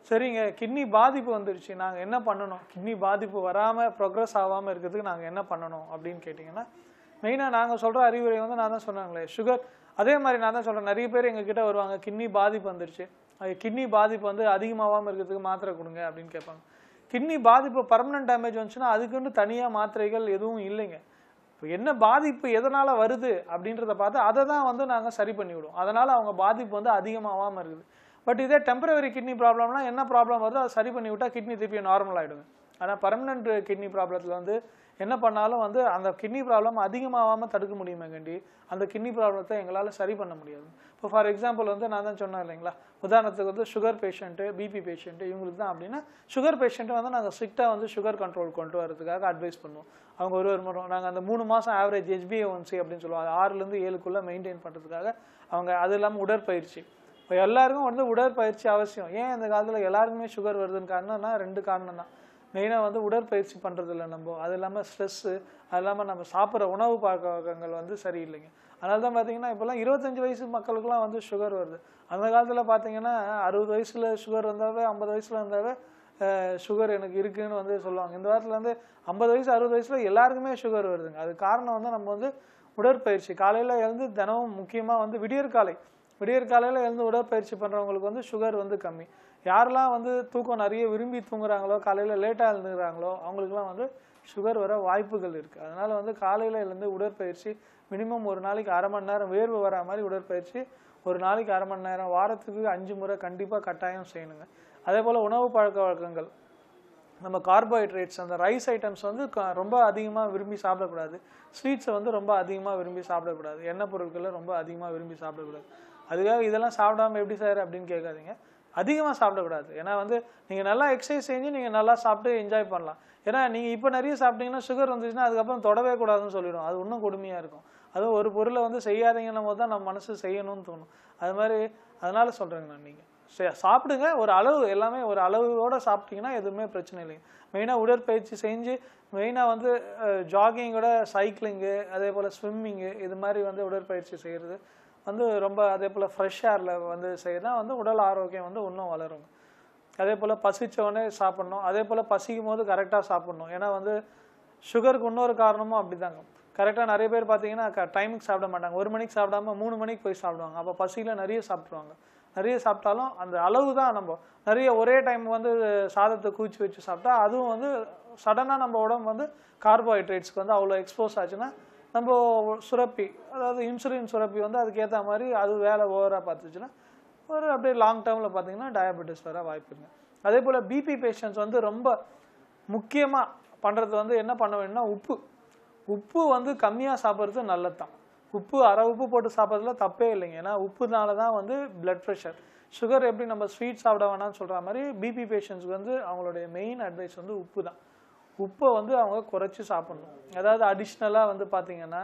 சரிங்க கிட்னி பாதிப்பு வந்துருச்சு நாங்கள் என்ன பண்ணணும் கிட்னி பாதிப்பு வராமல் ப்ரோக்ரஸ் ஆகாமல் இருக்கிறதுக்கு நாங்கள் என்ன பண்ணணும் அப்படின்னு கேட்டிங்கன்னா மெயினாக நாங்கள் சொல்கிற அறிவுரை வந்து நான் தான் சொன்னாங்களே சுகர் அதே மாதிரி நான் தான் சொல்கிறேன் நிறைய பேர் எங்ககிட்ட வருவாங்க கிட்னி பாதிப்பு வந்துருச்சு அது கிட்னி பாதிப்பு வந்து அதிகமாகாமல் இருக்கிறதுக்கு மாத்திரை கொடுங்க அப்படின்னு கேட்பாங்க கிட்னி பாதிப்பு பர்மனன்ட் டேமேஜ் வந்துச்சுன்னா அதுக்குன்னு தனியாக மாத்திரைகள் எதுவும் இல்லைங்க இப்போ என்ன பாதிப்பு எதனால் வருது அப்படின்றத பார்த்து அதை தான் வந்து நாங்கள் சரி பண்ணி விடுவோம் அதனால் அவங்க பாதிப்பு வந்து அதிகமாகாமல் இருக்குது பட் இதே டெம்பரவரி கிட்னி ப்ராப்ளம்னா என்ன ப்ராப்ளம் வருதோ அதை சரி பண்ணி விட்டால் கிட்னி திருப்பி நார்மல் ஆகிடுங்க ஆனால் பர்மனெண்ட் கிட்னி ப்ராப்ளத்தில் வந்து என்ன பண்ணாலும் வந்து அந்த கிட்னி ப்ராப்ளம் அதிகமாகாமல் தடுக்க முடியுமே கண்டி அந்த கிட்னி ப்ராப்ளத்தை எங்களால் சரி பண்ண முடியாது இப்போ ஃபார் எக்ஸாம்பிள் வந்து நான் தான் சொன்னேன் இல்லைங்களா உதாரணத்துக்கு வந்து சுகர் பேஷண்ட்டு பிபி பேஷண்ட்டு இவங்களுக்கு தான் அப்படின்னா சுகர் பேஷண்ட்டை வந்து நாங்கள் ஸ்ட்ரிக்டாக வந்து சுகர் கண்ட்ரோல் கொண்டு வரதுக்காக அட்வைஸ் பண்ணுவோம் அவங்க ஒரு ஒரு முறை நாங்கள் அந்த மூணு மாதம் ஆவரேஜ் ஹெச்பிஏ ஒன்சி அப்படின்னு சொல்லுவோம் அது ஆறுலேருந்து ஏழுக்குள்ளே மெயின்டைன் பண்ணுறதுக்காக அவங்க அது இல்லாமல் உடற்பயிற்சி இப்போ எல்லாருக்கும் வந்து உடற்பயிற்சி அவசியம் ஏன் இந்த காலத்தில் எல்லாருக்குமே சுகர் வருதுன்னு காரணம்னா ரெண்டு காரணம் தான் மெயினாக வந்து உடற்பயிற்சி பண்ணுறது இல்லை நம்ம அது இல்லாமல் ஸ்ட்ரெஸ்ஸு அது இல்லாமல் நம்ம சாப்பிட்ற உணவு பழக்க வழக்கங்கள் வந்து சரியில்லைங்க அதனால தான் பார்த்தீங்கன்னா இப்போல்லாம் இருபத்தஞ்சு வயசு மக்களுக்குலாம் வந்து சுகர் வருது அந்த காலத்தில் பார்த்தீங்கன்னா அறுபது வயசில் சுகர் வந்தாவே ஐம்பது வயசில் வந்தாவே சுகர் எனக்கு இருக்குன்னு வந்து சொல்லுவாங்க இந்த வாரத்தில் வந்து ஐம்பது வயசு அறுபது வயசில் எல்லாருக்குமே சுகர் வருதுங்க அது காரணம் வந்து நம்ம வந்து உடற்பயிற்சி காலையில் எழுந்து தினமும் முக்கியமாக வந்து விடியற்காலை விடியற்காலையில் எழுந்து உடற்பயிற்சி பண்ணுறவங்களுக்கு வந்து சுகர் வந்து கம்மி யாரெல்லாம் வந்து தூக்கம் நிறைய விரும்பி தூங்குறாங்களோ காலையில் லேட்டாக எழுந்துக்கிறாங்களோ அவங்களுக்குலாம் வந்து சுகர் வர வாய்ப்புகள் இருக்குது அதனால் வந்து காலையில் எழுந்து உடற்பயிற்சி மினிமம் ஒரு நாளைக்கு அரை மணி நேரம் வேர்வு வரா மாதிரி உடற்பயிற்சி ஒரு நாளைக்கு அரை மணி நேரம் வாரத்துக்கு அஞ்சு முறை கண்டிப்பாக கட்டாயம் செய்யணுங்க அதே போல் உணவு பழக்க வழக்கங்கள் நம்ம கார்போஹைட்ரேட்ஸ் அந்த ரைஸ் ஐட்டம்ஸ் வந்து க- ரொம்ப அதிகமாக விரும்பி சாப்பிடக்கூடாது ஸ்வீட்ஸை வந்து ரொம்ப அதிகமாக விரும்பி சாப்பிடக்கூடாது எண்ணெய் பொருட்களை ரொம்ப அதிகமாக விரும்பி சாப்பிடக்கூடாது அதுக்காக இதெல்லாம் சாப்பிடாம எப்படி சார் அப்படின்னு கேட்காதீங்க அதிகமாக சாப்பிடக்கூடாது ஏன்னா வந்து நீங்கள் நல்லா எக்ஸசைஸ் செஞ்சு நீங்கள் நல்லா சாப்பிட்டு என்ஜாய் பண்ணலாம் ஏன்னா நீங்கள் இப்போ நிறைய சாப்பிட்டீங்கன்னா சுகர் வந்துச்சுன்னா அதுக்கப்புறம் தொடவே கூடாதுன்னு சொல்லிடும் அது இன்னும் கொடுமையாக இருக்கும் அதுவும் ஒரு பொருளை வந்து செய்யாதீங்கன்னும் போது தான் நம்ம மனசு செய்யணும்னு தோணும் அது மாதிரி அதனால சொல்கிறேங்க நான் நீங்கள் சரி சாப்பிடுங்க ஒரு அளவு எல்லாமே ஒரு அளவோட சாப்பிட்டீங்கன்னா எதுவுமே பிரச்சனை இல்லைங்க மெயினாக உடற்பயிற்சி செஞ்சு மெயினாக வந்து ஜாகிங்கோட சைக்கிளிங்கு அதே போல் ஸ்விம்மிங்கு இது மாதிரி வந்து உடற்பயிற்சி செய்கிறது வந்து ரொம்ப அதே போல் ஃப்ரெஷ் ஏரில் வந்து செய்யறதா வந்து உடல் ஆரோக்கியம் வந்து இன்னும் வளரும் அதே போல் பசிச்சவொடனே சாப்பிட்ணும் அதே போல் பசிக்கும் போது கரெக்டாக சாப்பிட்ணும் ஏன்னா வந்து சுகருக்கு இன்னொரு காரணமும் அப்படிதாங்க கரெக்டாக நிறைய பேர் பார்த்தீங்கன்னா டைமுக்கு சாப்பிட மாட்டாங்க ஒரு மணிக்கு சாப்பிடாம மூணு மணிக்கு போய் சாப்பிடுவாங்க அப்போ பசியில் நிறைய சாப்பிட்ருவாங்க நிறைய சாப்பிட்டாலும் அந்த அளவு தான் நம்ம நிறைய ஒரே டைம் வந்து சாதத்தை கூச்சி வச்சு சாப்பிட்டா அதுவும் வந்து சடனாக நம்ம உடம்பு வந்து கார்போஹைட்ரேட்ஸ்க்கு வந்து அவ்வளோ எக்ஸ்போஸ் ஆச்சுன்னா நம்ம சுரப்பி அதாவது இன்சுலின் சுரப்பி வந்து அதுக்கேற்ற மாதிரி அது வேலை ஓவராக பார்த்துச்சுன்னா ஒரு அப்படியே லாங் டேர்மில் பார்த்தீங்கன்னா டயபெட்டிஸ் வர வாய்ப்புங்க அதே போல் பிபி பேஷண்ட்ஸ் வந்து ரொம்ப முக்கியமாக பண்ணுறது வந்து என்ன பண்ண வேணும்னா உப்பு உப்பு வந்து கம்மியாக சாப்பிட்றது நல்லது தான் உப்பு அரை உப்பு போட்டு சாப்பிட்றதுல தப்பே இல்லைங்க ஏன்னா உப்புனால தான் வந்து பிளட் ப்ரெஷர் சுகர் எப்படி நம்ம ஸ்வீட் சாப்பிட வேணாம்னு சொல்கிற மாதிரி பிபி பேஷண்ட்ஸ்க்கு வந்து அவங்களுடைய மெயின் அட்வைஸ் வந்து உப்பு தான் உப்பை வந்து அவங்க குறைச்சி சாப்பிடணும் அதாவது அடிஷ்னலாக வந்து பார்த்தீங்கன்னா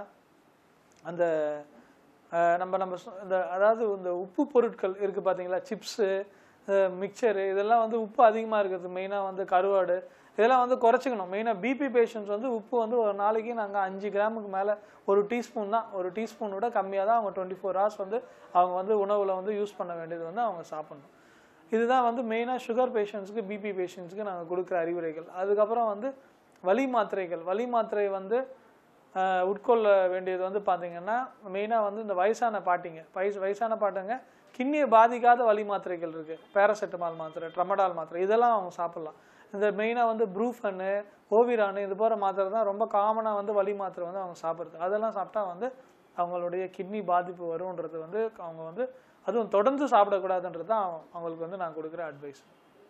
அந்த அஹ், நம்ம நம்ம சொ- இந்த அதாவது இந்த உப்பு பொருட்கள் இருக்குது பார்த்தீங்களா சிப்ஸு மிக்சரு இதெல்லாம் வந்து உப்பு அதிகமாக இருக்கிறது மெயினாக வந்து கருவாடு இதெல்லாம் வந்து குறைச்சிக்கணும் மெயினாக பிபி பேஷண்ட்ஸ் வந்து உப்பு வந்து ஒரு நாளைக்கு நாங்கள் அஞ்சு கிராமுக்கு மேலே ஒரு டீஸ்பூன் தான் ஒரு டீஸ்பூன் விட கம்மியாக தான் அவங்க டுவெண்ட்டி ஃபோர் ஹவர்ஸ் வந்து அவங்க வந்து உணவில் வந்து யூஸ் பண்ண வேண்டியது வந்து அவங்க சாப்பிடணும் இதுதான் வந்து மெயினாக சுகர் பேஷண்ட்ஸ்க்கு பிபி பேஷண்ட்ஸ்க்கு நாங்கள் கொடுக்குற அறிவுரைகள் அதுக்கப்புறம் வந்து வலி மாத்திரைகள் வலி மாத்திரை வந்து ஆஹ், உட்கொள்ள வேண்டியது வந்து பார்த்தீங்கன்னா மெயினாக வந்து இந்த வயசான பாட்டிங்க வயசு வயசான பாட்டுங்க கிண்ணியை பாதிக்காத வலி மாத்திரைகள் இருக்குது பேராசெட்டமால் மாத்திரை ட்ரமடால் மாத்திரை இதெல்லாம் அவங்க சாப்பிட்லாம் இந்த மெயினாக வந்து ப்ரூஃபனு ஓவிரானு இது போகிற மாத்திரை தான் ரொம்ப காமனாக வந்து வலி மாத்திரை வந்து அவங்க சாப்பிட்றது அதெல்லாம் சாப்பிட்டா வந்து அவங்களுடைய கிட்னி பாதிப்பு வரும்ன்றது வந்து அவங்க வந்து அதுவும் தொடர்ந்து சாப்பிடக்கூடாதுன்றது தான் அவங்க- அவங்களுக்கு வந்து நான் கொடுக்குற அட்வைஸ்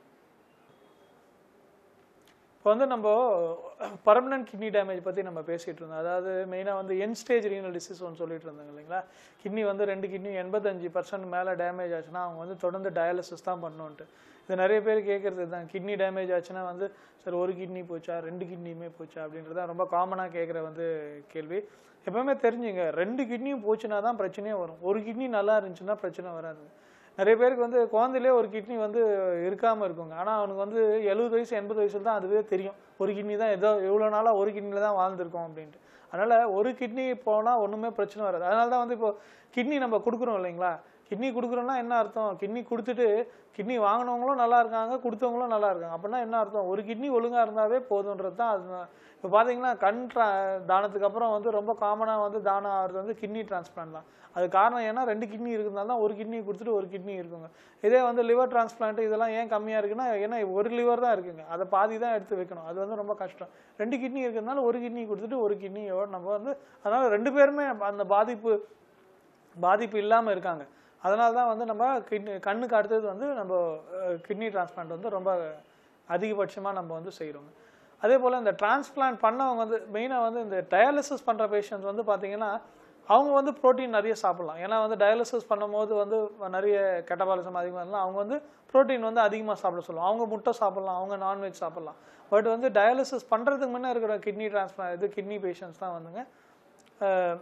இப்போ வந்து நம்ம பர்மனன்ட் கிட்னி டேமேஜ் பற்றி நம்ம பேசிகிட்டு இருந்தோம் அதாவது மெயினாக வந்து என் ஸ்டேஜ் ரீனல் டிசீஸ் ஒன்று சொல்லிட்டு இருந்தாங்க இல்லைங்களா கிட்னி வந்து ரெண்டு கிட்னி எண்பத்தஞ்சு பர்சன்ட் மேலே டேமேஜ் ஆச்சுன்னா அவங்க வந்து தொடர்ந்து டயாலிசிஸ் தான் பண்ணணுன்ட்டு இது நிறைய பேர் கேட்குறது தான் கிட்னி டேமேஜ் ஆச்சுன்னா வந்து சார் ஒரு கிட்னி போச்சா ரெண்டு கிட்னியுமே போச்சா அப்படின்றது தான் ரொம்ப காமனாக கேட்குற வந்து கேள்வி எப்பவுமே தெரிஞ்சுங்க ரெண்டு கிட்னியும் போச்சுன்னா தான் பிரச்சனையே வரும் ஒரு கிட்னி நல்லா இருந்துச்சுன்னா பிரச்சனை வராது நிறைய பேருக்கு வந்து குழந்தையிலே ஒரு கிட்னி வந்து இருக்காமல் இருக்குங்க ஆனால் அவனுக்கு வந்து எழுபது வயசு எண்பது வயசுல தான் அதுவே தெரியும் ஒரு கிட்னி தான் ஏதோ எவ்வளோ நாளாக ஒரு கிட்னியில் தான் வாழ்ந்திருக்கோம் அப்படின்ட்டு அதனால் ஒரு கிட்னி போனால் ஒன்றுமே பிரச்சனை வராது அதனால தான் வந்து இப்போ கிட்னி நம்ம கொடுக்குறோம் இல்லைங்களா கிட்னி கொடுக்குறோன்னா என்ன அர்த்தம் கிட்னி கொடுத்துட்டு கிட்னி வாங்கினவங்களும் நல்லா இருக்காங்க கொடுத்தவங்களும் நல்லா இருக்காங்க அப்படின்னா என்ன அர்த்தம் ஒரு கிட்னி ஒழுங்காக இருந்தாவே போதுன்றது தான் அது இப்போ பார்த்தீங்கன்னா கண் ட்ரா தானத்துக்கு அப்புறம் வந்து ரொம்ப காமனாக வந்து தானம் ஆகிறது வந்து கிட்னி டிரான்ஸ்பிளான்ட் தான் அது காரணம் ஏன்னா ரெண்டு கிட்னி இருக்கிறதால தான் ஒரு கிட்னி கொடுத்துட்டு ஒரு கிட்னி இருக்குங்க இதே வந்து லிவர் டிரான்ஸ்பிளான்ட் இதெல்லாம் ஏன் கம்மியாக இருக்குன்னா ஏன்னா ஒரு லிவர் தான் இருக்குங்க அதை பாதி தான் எடுத்து வைக்கணும் அது வந்து ரொம்ப கஷ்டம் ரெண்டு கிட்னி இருக்கிறதுனால ஒரு கிட்னி கொடுத்துட்டு ஒரு கிட்னியோட நம்ம வந்து அதனால் ரெண்டு பேருமே அந்த பாதிப்பு பாதிப்பு இல்லாமல் இருக்காங்க அதனால தான் வந்து நம்ம கிட்னி கண்ணுக்கு அடுத்தது வந்து நம்ம கிட்னி டிரான்ஸ்பிளான்ட் வந்து ரொம்ப அதிகபட்சமாக நம்ம வந்து செய்கிறோங்க அதே போல் இந்த டிரான்ஸ்பிளான்ட் பண்ணவங்க வந்து மெயினாக வந்து இந்த டயாலிசிஸ் பண்ணுற பேஷண்ட்ஸ் வந்து பார்த்தீங்கன்னா அவங்க வந்து புரோட்டீன் நிறைய சாப்பிடலாம் ஏன்னா வந்து டயாலிசிஸ் பண்ணும்போது வந்து நிறைய கெட்டபாலிசம் அதிகமாக இருந்தாலும் அவங்க வந்து புரோட்டீன் வந்து அதிகமாக சாப்பிட சொல்லுவோம் அவங்க முட்டை சாப்பிடலாம் அவங்க நான்வெஜ் சாப்பிடலாம் பட் வந்து டயாலிசிஸ் பண்ணுறதுக்கு முன்னே இருக்கிற கிட்னி டிரான்ஸ்பிளான் இது கிட்னி பேஷண்ட்ஸ் தான் வந்துங்க அஹ்,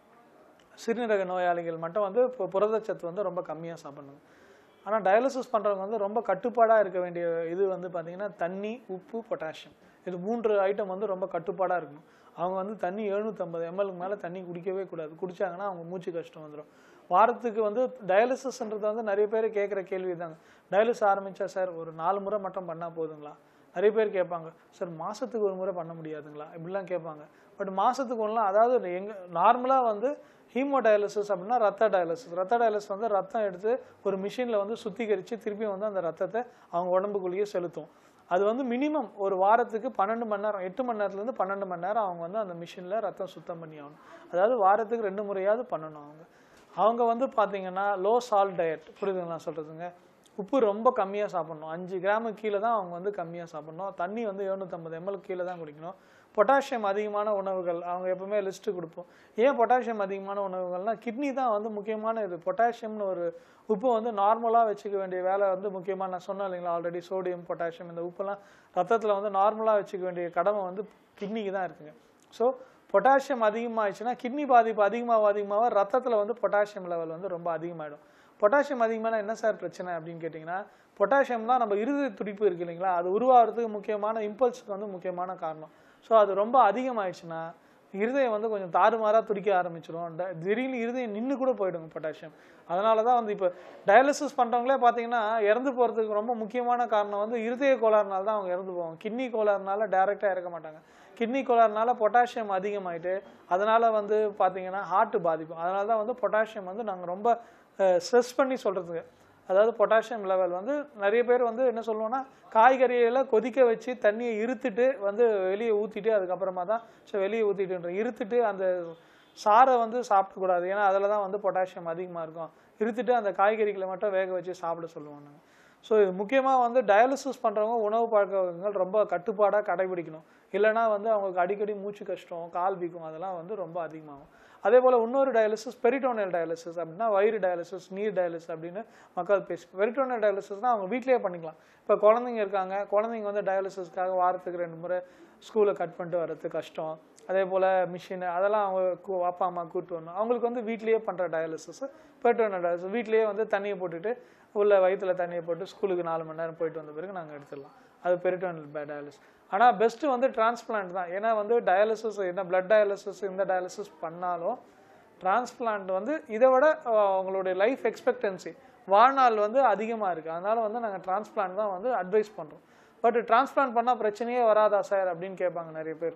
சிறுநீரக நோயாளிகள் மட்டும் வந்து இப்போ புரதச்சத்து வந்து ரொம்ப கம்மியாக சாப்பிடணும் ஆனால் டயாலிசிஸ் பண்ணுறவங்க வந்து ரொம்ப கட்டுப்பாடாக இருக்க வேண்டிய இது வந்து பார்த்திங்கன்னா தண்ணி உப்பு பொட்டாசியம் இது மூன்று ஐட்டம் வந்து ரொம்ப கட்டுப்பாடாக இருக்கணும் அவங்க வந்து தண்ணி எழுநூற்றம்பது எம்எல்க்கு மேலே தண்ணி குடிக்கவே கூடாது குடிச்சாங்கன்னா அவங்க மூச்சு கஷ்டம் வந்துடும் வாரத்துக்கு வந்து டயாலிசிஸ்ன்றது வந்து நிறைய பேர் கேட்குற கேள்வி தாங்க டயாலிசிஸ் ஆரம்பித்தா சார் ஒரு நாலு முறை மட்டும் பண்ணால் போதுங்களா நிறைய பேர் கேட்பாங்க சார் மாதத்துக்கு ஒரு முறை பண்ண முடியாதுங்களா இப்படிலாம் கேட்பாங்க பட் மாதத்துக்கு ஒன்றுலாம் அதாவது எங்க நார்மலாக வந்து ஹீமோ டயாலிசிஸ் அப்படின்னா ரத்த டயாலிசிஸ் ரத்த டயாலிசிஸ் வந்து ரத்தம் எடுத்து ஒரு மிஷினில் வந்து சுத்திகரித்து திருப்பி வந்து அந்த ரத்தத்தை அவங்க உடம்புக்குள்ளேயே செலுத்தும் அது வந்து மினிமம் ஒரு வாரத்துக்கு பன்னெண்டு மணி நேரம் எட்டு மணி நேரத்துலேருந்து பன்னெண்டு மணி நேரம் அவங்க வந்து அந்த மிஷினில் ரத்தம் சுத்தம் பண்ணி ஆகணும் அதாவது வாரத்துக்கு ரெண்டு முறையாவது பண்ணணும் அவங்க அவங்க வந்து பார்த்தீங்கன்னா லோ சால்ட் டயட் புரியுதுங்களா சொல்கிறதுங்க உப்பு ரொம்ப கம்மியாக சாப்பிடணும் அஞ்சு கிராமுக்கு கீழே தான் அவங்க வந்து கம்மியாக சாப்பிடணும் தண்ணி வந்து எழுநூற்றம்பது எம்எல் கீழே தான் குடிக்கணும் பொட்டாசியம் அதிகமான உணவுகள் அவங்க எப்பவுமே லிஸ்ட்டு கொடுப்போம் ஏன் பொட்டாசியம் அதிகமான உணவுகள்னா கிட்னி தான் வந்து முக்கியமான இது பொட்டாசியம்னு ஒரு உப்பு வந்து நார்மலாக வச்சுக்க வேண்டிய வேலை வந்து முக்கியமாக நான் சொன்னேன் இல்லைங்களா ஆல்ரெடி சோடியம் பொட்டாசியம் இந்த உப்புலாம் ரத்தத்தில் வந்து நார்மலாக வச்சுக்க வேண்டிய கடமை வந்து கிட்னிக்கு தான் இருக்குங்க ஸோ பொட்டாசியம் அதிகமாகிடுச்சுன்னா கிட்னி பாதிப்பு அதிகமாக அதிகமாக ரத்தத்தில் வந்து பொட்டாசியம் லெவல் வந்து ரொம்ப அதிகமாகிடும் பொட்டாசியம் அதிகமான என்ன சார் பிரச்சனை அப்படின்னு கேட்டிங்கன்னா பொட்டாசியம் தான் நம்ம இருதய துடிப்பு இருக்கு இல்லைங்களா அது உருவாகிறதுக்கு முக்கியமான இம்பல்ஸுக்கு வந்து முக்கியமான காரணம் ஸோ அது ரொம்ப அதிகமாயிடுச்சுன்னா இருதயம் வந்து கொஞ்சம் தாறுமாறாக துடிக்க ஆரம்பிச்சிடும் ட- திடீர்னு இருதயம் நின்று கூட போயிடுங்க பொட்டாசியம் அதனால தான் வந்து இப்போ டயாலிசிஸ் பண்ணுறவங்களே பார்த்தீங்கன்னா இறந்து போகிறதுக்கு ரொம்ப முக்கியமான காரணம் வந்து இருதய கோளாறுனால தான் அவங்க இறந்து போவாங்க கிட்னி கோளாறுனால டைரெக்டாக இறக்க மாட்டாங்க கிட்னி கோளாறுனால பொட்டாசியம் அதிகமாயிட்டு அதனால வந்து பார்த்தீங்கன்னா ஹார்ட் பாதிக்கும் அதனால தான் வந்து பொட்டாசியம் வந்து நாங்கள் ரொம்ப ஸ்ட்ரெஸ் பண்ணி சொல்கிறதுக்கு அதாவது பொட்டாசியம் லெவல் வந்து நிறைய பேர் வந்து என்ன சொல்லுவோம்னா காய்கறியெல்லாம் கொதிக்க வச்சு தண்ணியை இருத்துட்டு வந்து வெளியே ஊற்றிட்டு அதுக்கப்புறமா தான் ஸோ வெளியே ஊற்றிட்டுன்ற இருத்துட்டு அந்த சாறை வந்து சாப்பிடக்கூடாது ஏன்னா அதில் தான் வந்து பொட்டாசியம் அதிகமாக இருக்கும் இருத்துட்டு அந்த காய்கறிகளை மட்டும் வேக வச்சு சாப்பிட சொல்லுவோம் நாங்கள் ஸோ இது முக்கியமாக வந்து டயாலிசிஸ் பண்ணுறவங்க உணவு பழக்கங்கள் ரொம்ப கட்டுப்பாடாக கடைபிடிக்கணும் இல்லைன்னா வந்து அவங்களுக்கு அடிக்கடி மூச்சு கஷ்டம் கால் வீக்கம் அதெல்லாம் வந்து ரொம்ப அதிகமாகும் அதே போல் இன்னொரு டயாலிசிஸ் பெரிட்டோனியல் டயாலிசிஸ் அப்படின்னா வயிறு டயாலிசிஸ் நீர் டயாலிசிஸ் அப்படின்னு மக்கள் பேசி பெரிட்டோனியல் டயாலிசிஸ்னால் அவங்க வீட்டிலேயே பண்ணிக்கலாம் இப்போ குழந்தைங்க இருக்காங்க குழந்தைங்க வந்து டயாலிசிஸ்க்காக வாரத்துக்கு ரெண்டு முறை ஸ்கூலை கட் பண்ணிட்டு வர்றது கஷ்டம் அதே போல் மிஷின் அதெல்லாம் அவங்க கூ- அப்பா அம்மா கூட்டு வரணும் அவங்களுக்கு வந்து வீட்லேயே பண்ணுற டயாலிசிஸ் பெரிட்டோனியல் டயாலிசிஸ் வீட்லேயே வந்து தண்ணியை போட்டுட்டு உள்ள வயிற்றுல தண்ணியை போட்டு ஸ்கூலுக்கு நாலு மணி நேரம் போயிட்டு வந்த பிறகு நாங்கள் எடுத்துடலாம் அது பெரிட்டோனியல் டயாலிசிஸ் ஆனால் பெஸ்ட்டு வந்து டிரான்ஸ்பிளான்ட் தான் ஏன்னா வந்து டயாலிசிஸ் என்ன பிளட் டயாலிசிஸ் இந்த டயாலிசிஸ் பண்ணாலும் டிரான்ஸ்பிளான்ட் வந்து இதை விட அஹ், அவங்களுடைய லைஃப் எக்ஸ்பெக்டன்சி வாழ்நாள் வந்து அதிகமாக இருக்குது அதனால வந்து நாங்கள் டிரான்ஸ்பிளான்ட் தான் வந்து அட்வைஸ் பண்ணுறோம் பட் டிரான்ஸ்பிளான்ட் பண்ணால் பிரச்சனையே வராதா சார் அப்படின்னு கேட்பாங்க நிறைய பேர்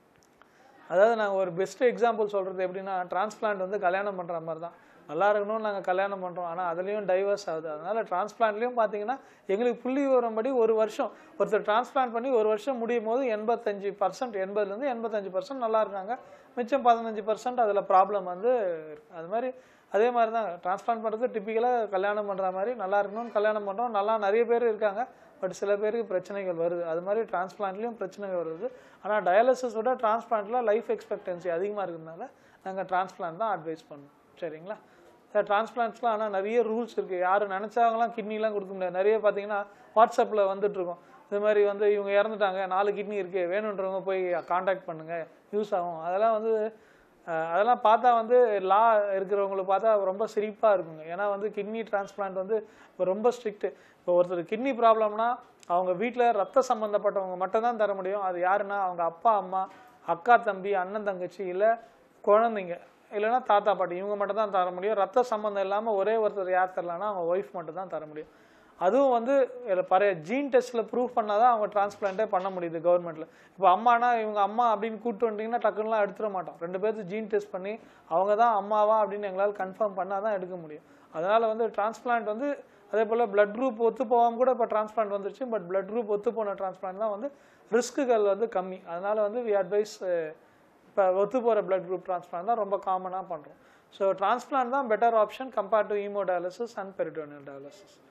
அதாவது நாங்கள் ஒரு பெஸ்ட் எக்ஸாம்பிள் சொல்கிறது எப்படின்னா டிரான்ஸ்பிளான்ட் வந்து கல்யாணம் பண்ணுற மாதிரி தான் நல்லா இருக்கணும்னு நாங்கள் கல்யாணம் பண்ணுறோம் ஆனால் அதுலேயும் டைவர்ஸ் ஆகுது அதனால் டிரான்ஸ்பிளான்ட்லேயும் பார்த்தீங்கன்னா எங்களுக்கு புள்ளி விவரம்படி ஒரு வருஷம் ஒருத்தர் டிரான்ஸ்பிளான்ட் பண்ணி ஒரு வருஷம் முடியும் போது எண்பத்தஞ்சு பர்சன்ட் எண்பதுலேருந்து எண்பத்தஞ்சு பர்சன்ட் நல்லா இருக்காங்க மிச்சம் பதினஞ்சு பர்சன்ட் அதில் ப்ராப்ளம் வந்து இருக்கு அது மாதிரி அதே மாதிரி தான் டிரான்ஸ்பிளான்ட் பண்ணுறது டிப்பிக்கலாக கல்யாணம் பண்ணுற மாதிரி நல்லா இருக்கணும்னு கல்யாணம் பண்ணுறோம் நல்லா நிறைய பேர் இருக்காங்க பட் சில பேருக்கு பிரச்சனைகள் வருது அது மாதிரி டிரான்ஸ்பிளான்ட்லேயும் பிரச்சனைகள் வருது ஆனால் டயாலிசிஸ் விட டிரான்ஸ்பிளான்ட்டில் லைஃப் எக்ஸ்பெக்டன்சி அதிகமாக இருக்கிறதுனால நாங்கள் டிரான்ஸ்பிளான்ட் தான் அட்வைஸ் பண்ணோம் சரிங்களா டிரான்ஸ்பிளான்ட்ஸ்லாம் ஆனால் நிறைய ரூல்ஸ் இருக்குது யார் நினச்சாங்களாம் கிட்னிலாம் கொடுக்க முடியாது நிறைய பார்த்தீங்கன்னா வாட்ஸ்அப்பில் வந்துட்டுருக்கோம் இது மாதிரி வந்து இவங்க இறந்துட்டாங்க நாலு கிட்னி இருக்குது வேணுன்றவங்க போய் காண்டாக்ட் பண்ணுங்கள் யூஸ் ஆகும் அதெல்லாம் வந்து அஹ், அதெல்லாம் பார்த்தா வந்து லா இருக்கிறவங்களை பார்த்தா ரொம்ப சிரிப்பாக இருக்குங்க ஏன்னா வந்து கிட்னி டிரான்ஸ்பிளான்ட் வந்து இப்போ ரொம்ப ஸ்ட்ரிக்ட்டு இப்போ ஒருத்தர் கிட்னி ப்ராப்ளம்னா அவங்க வீட்டில் ரத்த சம்மந்தப்பட்டவங்க மட்டும்தான் தர முடியும் அது யாருன்னா அவங்க அப்பா அம்மா அக்கா தம்பி அண்ணன் தங்கச்சி இல்லை குழந்தைங்க இல்லைன்னா தாத்தா பாட்டி இவங்க மட்டும் தான் தர முடியும் ரத்த சம்மந்தம் இல்லாமல் ஒரே ஒருத்தர் யார் தரலான்னா அவங்க ஒய்ஃப் மட்டும் தான் தர முடியும் அதுவும் வந்து இதுல பழைய ஜீன் டெஸ்ட்டில் ப்ரூவ் பண்ணால் தான் அவங்க டிரான்ஸ்பிளான்ட்டே பண்ண முடியுது கவர்மெண்ட்டில் இப்போ அம்மானா இவங்க அம்மா அப்படின்னு கூப்பிட்டு வந்துட்டீங்கன்னா டக்குன்னுலாம் எடுத்துட மாட்டோம் ரெண்டு பேர்த்து ஜீன் டெஸ்ட் பண்ணி அவங்க தான் அம்மாவா அப்படின்னு எங்களால் கன்ஃபார்ம் பண்ணால் தான் எடுக்க முடியும் அதனால் வந்து டிரான்ஸ்பிளான்ட் வந்து அதே போல் பிளட் குரூப் ஒத்து போகாம கூட இப்போ டிரான்ஸ்பிளான்ட் வந்துருச்சு பட் பிளட் குரூப் ஒத்து போன டிரான்ஸ்பிளான்ட் தான் வந்து ரிஸ்க்குகள் வந்து கம்மி அதனால் வந்து வி அட்வைஸ் இப்போ ஒத்து போகிற பிளட் குரூப் டிரான்ஸ்பிளான்ட் தான் ரொம்ப காமனாக பண்ணுறோம் ஸோ டிரான்ஸ்பிளான்ட் தான் better option compared to hemodialysis and peritoneal dialysis